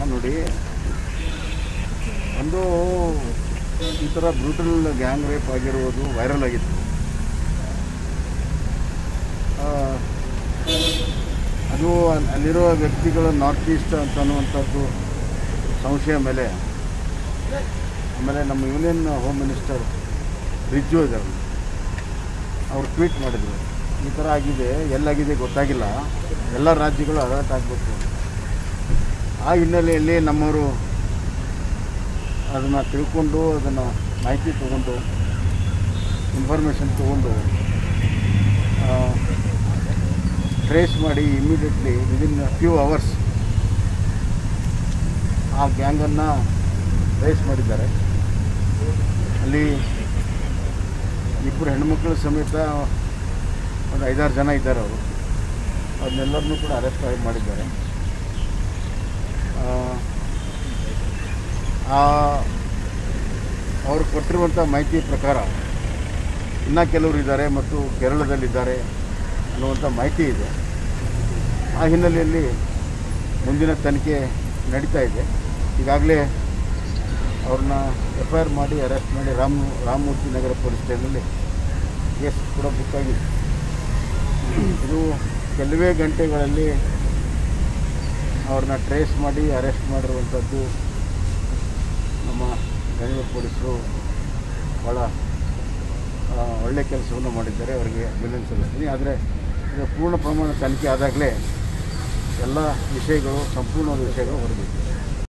ನೋಡಿ ಒಂದು ಈ ಥರ ಬ್ರೂಟಲ್ ಗ್ಯಾಂಗ್ ರೇಪ್ ಆಗಿರುವುದು ವೈರಲ್ ಆಗಿತ್ತು ಆ, ಅದು ಅಲ್- ಅಲ್ಲಿರೋ ವ್ಯಕ್ತಿಗಳು ನಾರ್ತ್ ಈಸ್ಟ್ ಅಂತ ಅನ್ನುವಂಥದ್ದು ಸಂಶಯ ಮೇಲೆ ಆಮೇಲೆ ನಮ್ಮ ಯೂನಿಯನ್ ಹೋಮ್ ಮಿನಿಸ್ಟರ್ ರಿಜ್ಜು ಇದ್ದಾರೆ ಅವ್ರು ಟ್ವೀಟ್ ಮಾಡಿದರು ಈ ಥರ ಆಗಿದೆ ಎಲ್ಲಾಗಿದೆ ಗೊತ್ತಾಗಿಲ್ಲ ಎಲ್ಲ ರಾಜ್ಯಗಳು ಅಲರ್ಟ್ ಆಗಬೇಕು ಆ ಹಿನ್ನೆಲೆಯಲ್ಲಿ ನಮ್ಮವರು ಅದನ್ನು ತಿಳ್ಕೊಂಡು ಅದನ್ನು ಮಾಹಿತಿ ತಗೊಂಡು ಇನ್ಫಾರ್ಮೇಷನ್ ತೊಗೊಂಡು ಟ್ರೇಸ್ ಮಾಡಿ ಇಮಿಡಿಯೇಟ್ಲಿ ವಿದಿನ್ ಫ್ಯೂ ಅವರ್ಸ್ ಆ ಗ್ಯಾಂಗನ್ನು ಟ್ರೇಸ್ ಮಾಡಿದ್ದಾರೆ ಅಲ್ಲಿ ಇಬ್ಬರು ಹೆಣ್ಮಕ್ಳ ಸಮೇತ ಒಂದು ಐದಾರು ಜನ ಇದ್ದಾರೆ ಅವರು ಅದನ್ನೆಲ್ಲರನ್ನೂ ಕೂಡ ಅರೆಸ್ಟ್ ಆಗಿ ಮಾಡಿದ್ದಾರೆ ಆ, ಆ ಅವರು ಕೊಟ್ಟಿರುವಂಥ ಮಾಹಿತಿ ಪ್ರಕಾರ ಇನ್ನೂ ಕೆಲವರು ಇದ್ದಾರೆ ಮತ್ತು ಕೇರಳದಲ್ಲಿದ್ದಾರೆ ಅನ್ನುವಂಥ ಮಾಹಿತಿ ಇದೆ ಆ ಹಿನ್ನೆಲೆಯಲ್ಲಿ ಮುಂದಿನ ತನಿಖೆ ನಡೀತಾ ಇದೆ ಈಗಾಗಲೇ ಅವ್ರನ್ನ ಎಫ್ ಐ ಆರ್ ಮಾಡಿ ಅರೆಸ್ಟ್ ಮಾಡಿ ರಾಮ್ ರಾಮಮೂರ್ತಿ ನಗರ ಪೊಲೀಸ್ ಸ್ಟೇಷನಲ್ಲಿ ಕೇಸ್ ಕೂಡ ಬುಕ್ ಆಗಿದೆ ಇದು ಕೆಲವೇ ಗಂಟೆಗಳಲ್ಲಿ ಅವ್ರನ್ನ ಟ್ರೇಸ್ ಮಾಡಿ ಅರೆಸ್ಟ್ ಮಾಡಿರುವಂಥದ್ದು ನಮ್ಮ ಬೆಂಗಳೂರು ಪೊಲೀಸರು ಭಾಳ ಆ, ಒಳ್ಳೆ ಕೆಲಸವನ್ನು ಮಾಡಿದ್ದಾರೆ ಅವರಿಗೆ ಅಭಿನಂದನೆ ಸಲ್ಲಿಸ್ತೀನಿ ಆದರೆ ಇದು ಪೂರ್ಣ ಪ್ರಮಾಣ ತನಿಖೆ ಆದಾಗಲೇ ಎಲ್ಲ ವಿಷಯಗಳು ಸಂಪೂರ್ಣವಾದ ವಿಷಯಗಳು ಹೊರಬಿಟ್ಟು